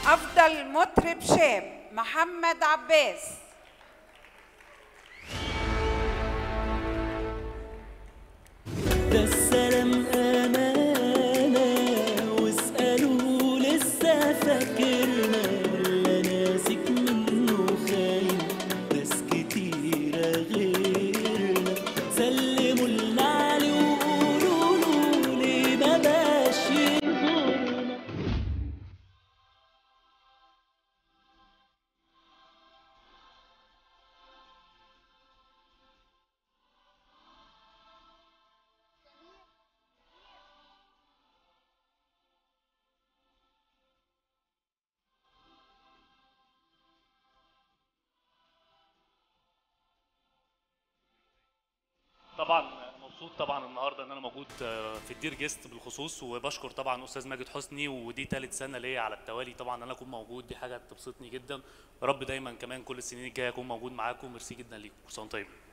أفضل مطرب شاب محمد عباس ده السلام أمانة واسألوا لسه فاكرنا ولا ناسك منه خاين ناس كتيرة غيرنا سلموا لنا عليه وقولوا له ليه ما بقاش يزورنا طبعا مبسوط طبعا النهارده ان انا موجود آه، في الدير جيست بالخصوص وبشكر طبعا استاذ ماجد حسني ودي ثالث سنه ليا على التوالي طبعا ان انا اكون موجود دي حاجه تبسطني جدا يا رب دايما كمان كل السنين الجايه اكون موجود معاكم ميرسي جدا ليكم كل سنه وأنتم طيبين